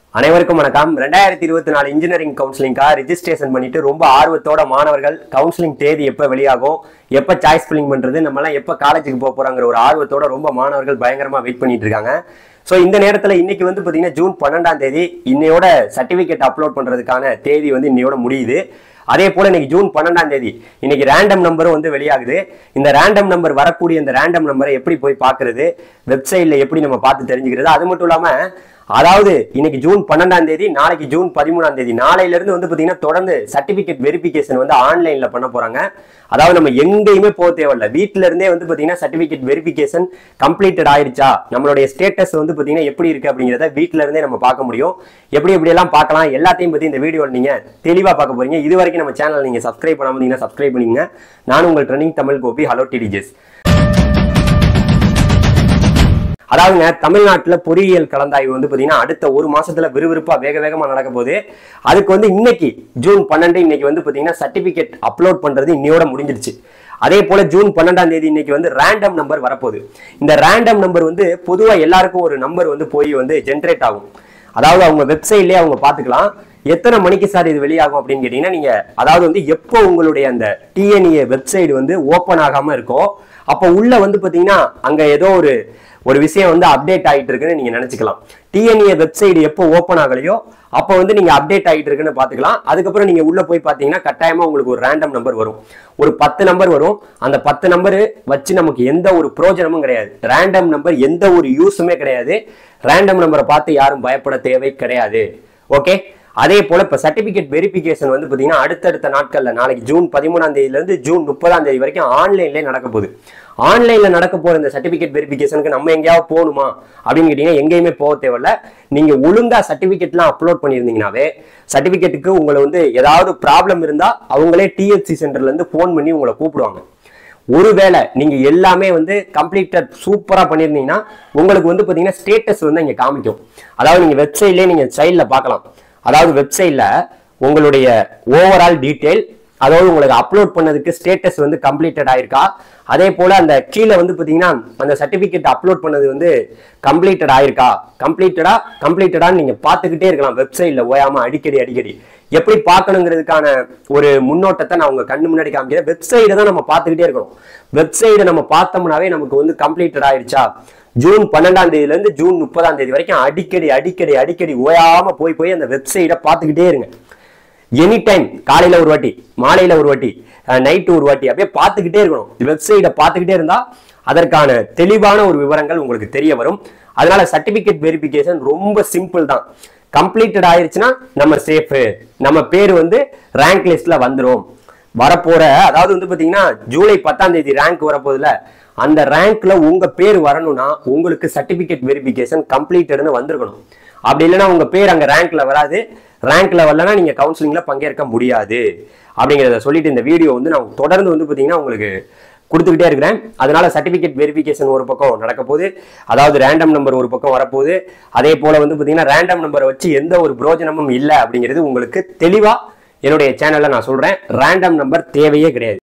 அனைவருக்கும் வணக்கம் ரெண்டாயிரத்தி இருபத்தி நாலு இன்ஜினியரிங் கவுன்சிலிங்காக ரிஜிஸ்ட்ரேஷன் பண்ணிட்டு ரொம்ப ஆர்வத்தோட மாணவர்கள் கவுன்சிலிங் தேதி எப்போ வெளியாகும் எப்போ சாய்ஸ் ஃபில்லிங் பண்ணுறது நம்மலாம் எப்போ காலேஜுக்கு போக போகிறாங்கிற ஒரு ஆர்வத்தோட ரொம்ப மாணவர்கள் பயங்கரமாக வெயிட் பண்ணிட்டு இருக்காங்க ஸோ இந்த நேரத்தில் இன்னைக்கு வந்து பார்த்தீங்கன்னா ஜூன் பன்னெண்டாம் தேதி இன்னையோட சர்டிஃபிகேட் அப்லோட் பண்ணுறதுக்கான தேதி வந்து இன்னையோட முடியுது அதே போல இன்னைக்கு ஜூன் பன்னெண்டாம் தேதி இன்னைக்கு ரேண்டம் நம்பரும் வந்து வெளியாகுது இந்த ரேண்டம் நம்பர் வரக்கூடிய இந்த ரேண்டம் நம்பரை எப்படி போய் பார்க்கிறது வெப்சைட்ல எப்படி நம்ம பார்த்து தெரிஞ்சுக்கிறது அது மட்டும் இல்லாம அதாவது இன்னைக்கு ஜூன் பன்னெண்டாம் தேதி நாளைக்கு ஜூன் பதிமூணாம் தேதி நாளையில இருந்து வந்து பாத்தீங்கன்னா தொடர்ந்து சர்டிபிகேட் வெரிஃபிகேஷன் வந்து ஆன்லைன்ல பண்ண போறாங்க அதாவது நம்ம எங்கேயுமே போக தேவையில்ல வீட்ல இருந்தே வந்து பாத்தீங்கன்னா சர்டிபிகேட் வெரிஃபிகேஷன் கம்ப்ளீட்டட் ஆயிருச்சா நம்மளுடைய ஸ்டேட்டஸ் வந்து பாத்தீங்கன்னா எப்படி இருக்கு அப்படிங்கிறத வீட்ல இருந்தே நம்ம பார்க்க முடியும் எப்படி எப்படி எல்லாம் பார்க்கலாம் எல்லாத்தையும் பத்தி இந்த வீடியோவில் நீங்க தெளிவா பார்க்க போறீங்க இது வரைக்கும் நம்ம சேனல் நீங்க சப்ஸ்கிரைப் பண்ணாம இருந்தீங்கன்னா சப்ஸ்கிரைப் பண்ணிங்க நான் உங்கள் ட்ரெனிங் தமிழ் கோபி ஹலோ டிடிஜெஸ் அதாவதுங்க தமிழ்நாட்டுல பொறியியல் கலந்தாய்வு வந்து பாத்தீங்கன்னா அடுத்த ஒரு மாசத்துல விறுவிறுப்பா வேக வேகமா நடக்க போகுது அதுக்கு வந்து இன்னைக்கு ஜூன் பன்னெண்டு இன்னைக்கு வந்து பாத்தீங்கன்னா சர்டிபிகேட் அப்லோட் பண்றது இன்னையோட முடிஞ்சிருச்சு அதே போல ஜூன் பன்னெண்டாம் தேதி இன்னைக்கு வந்து ரேண்டம் நம்பர் வரப்போகுது இந்த ரேண்டம் நம்பர் வந்து பொதுவா எல்லாருக்கும் ஒரு நம்பர் வந்து போய் வந்து ஜென்ரேட் ஆகும் அதாவது அவங்க வெப்சைட்லயே அவங்க பாத்துக்கலாம் எத்தனை மணிக்கு சார் இது வெளியாகும் அப்படின்னு கேட்டீங்கன்னா நீங்க அதாவது வந்து எப்போ உங்களுடைய அந்த டிஎன்ஏ வெப்சைட் வந்து ஓப்பன் ஆகாம இருக்கோ அப்போ உள்ள வந்து பாத்தீங்கன்னா அங்க ஏதோ ஒரு ஒரு விஷயம் வந்து அப்டேட் ஆகிட்டு இருக்குன்னு நீங்க நினைச்சுக்கலாம் டிஎன்ஏ வெப்சைட் எப்போ ஓப்பன் ஆகலையோ அப்போ வந்து நீங்க அப்டேட் ஆகிட்டு இருக்குன்னு பாத்துக்கலாம் அதுக்கப்புறம் நீங்க உள்ள போய் பாத்தீங்கன்னா கட்டாயமா உங்களுக்கு ஒரு ரேண்டம் நம்பர் வரும் ஒரு பத்து நம்பர் வரும் அந்த பத்து நம்பர் வச்சு நமக்கு எந்த ஒரு பிரயோஜனமும் கிடையாது ரேண்டம் நம்பர் எந்த ஒரு யூஸுமே கிடையாது ரேண்டம் நம்பரை பார்த்து யாரும் பயப்பட தேவை கிடையாது ஓகே அதே போல இப்ப சர்டிபிகேட் வெரிஃபிகேஷன் வந்து பாத்தீங்கன்னா அடுத்தடுத்த நாட்கள்ல நாளைக்கு ஜூன் பதிமூணாம் தேதியில இருந்து ஜூன் முப்பதாம் தேதி வரைக்கும் ஆன்லைன்ல நடக்க போகுது ஆன்லைன்ல நடக்க போற இந்த சர்டிபிகேட் வெரிஃபிகேஷனுக்கு நம்ம எங்கேயாவது போகணுமா அப்படின்னு கேட்டீங்கன்னா எங்கேயுமே போக தேவையில்ல நீங்க ஒழுங்கா சர்டிபிகேட்லாம் அப்லோட் பண்ணியிருந்தீங்கனாவே சர்டிபிகேட்டுக்கு உங்களை வந்து ஏதாவது ப்ராப்ளம் இருந்தா அவங்களே டிஎஃப்சி சென்டர்ல இருந்து ஃபோன் பண்ணி உங்களை கூப்பிடுவாங்க ஒருவேளை நீங்க எல்லாமே வந்து கம்ப்ளீட்டட் சூப்பரா பண்ணியிருந்தீங்கன்னா உங்களுக்கு வந்து பாத்தீங்கன்னா ஸ்டேட்டஸ் வந்து இங்க காமிக்கும் அதாவது நீங்க வெப்சைட்லயே நீங்க சைட்ல பார்க்கலாம் அதாவது வெப்சைட்ல உங்களுடைய ஓவரால் டீடைல் அதாவது உங்களுக்கு அப்லோட் பண்ணதுக்கு ஸ்டேட்டஸ் வந்து கம்ப்ளீட்டட் ஆயிருக்கா அதே போல அந்த கீழே வந்து பாத்தீங்கன்னா அந்த சர்டிபிகேட் அப்லோட் பண்ணது வந்து கம்ப்ளீட்டட் ஆயிருக்கா கம்ப்ளீட்டடா கம்ப்ளீட்டடான்னு நீங்க பார்த்துக்கிட்டே இருக்கலாம் வெப்சைட்ல ஓயாம அடிக்கடி அடிக்கடி எப்படி பார்க்கணுங்கிறதுக்கான ஒரு முன்னோட்டத்தை நான் உங்க கண்ணு முன்னாடி காமிக்கிறேன் வெப்சைட்டை தான் நம்ம பார்த்துக்கிட்டே இருக்கணும் வெப்சைட்டை நம்ம பார்த்தோம்னாவே நமக்கு வந்து கம்ப்ளீட்டட் ஆயிடுச்சா ஜூன் பன்னெண்டாம் தேதியில இருந்து ஜூன் முப்பதாம் தேதி வரைக்கும் அடிக்கடி அடிக்கடி அடிக்கடி ஓயாம போய் போய் அந்த வெப்சைட்டை பார்த்துக்கிட்டே இருங்க எனி டைம் காலையில ஒரு வாட்டி மாலையில ஒரு வாட்டி நைட்டு ஒரு வாட்டி அப்படியே பார்த்துக்கிட்டே இருக்கணும் வெப்சைட்டை பார்த்துக்கிட்டே இருந்தா அதற்கான தெளிவான ஒரு விவரங்கள் உங்களுக்கு தெரிய வரும் அதனால சர்டிபிகேட் வெரிஃபிகேஷன் ரொம்ப சிம்பிள் தான் கம்ப்ளீட்டட் ஆயிருச்சுன்னா நம்ம சேஃபு நம்ம பேர் வந்து ரேங்க் லிஸ்ட்ல வந்துரும் வரப்போற அதாவது வந்து பாத்தீங்கன்னா ஜூலை பத்தாம் தேதி ரேங்க் வரப்போகுதுல அந்த ரேங்க்ல உங்க பேர் வரணும்னா உங்களுக்கு சர்டிபிகேட் வெரிஃபிகேஷன் கம்ப்ளீட்டட்னு வந்திருக்கணும் அப்படி இல்லைன்னா உங்க பேர் அங்க ரேங்க்ல வராது ரேங்க்ல வரலன்னா நீங்க கவுன்சிலிங்ல பங்கேற்க முடியாது அப்படிங்கிறத சொல்லிட்டு இந்த வீடியோ வந்து நான் தொடர்ந்து வந்து பாத்தீங்கன்னா உங்களுக்கு கொடுத்துக்கிட்டே இருக்கிறேன் அதனால சர்டிபிகேட் வெரிஃபிகேஷன் ஒரு பக்கம் நடக்க போகுது அதாவது ரேண்டம் நம்பர் ஒரு பக்கம் வரப்போகுது அதே போல வந்து பாத்தீங்கன்னா ரேண்டம் நம்பரை வச்சு எந்த ஒரு பிரயோஜனமும் இல்லை அப்படிங்கிறது உங்களுக்கு தெளிவா என்னுடைய சேனல்ல நான் சொல்றேன் ரேண்டம் நம்பர் தேவையே கிடையாது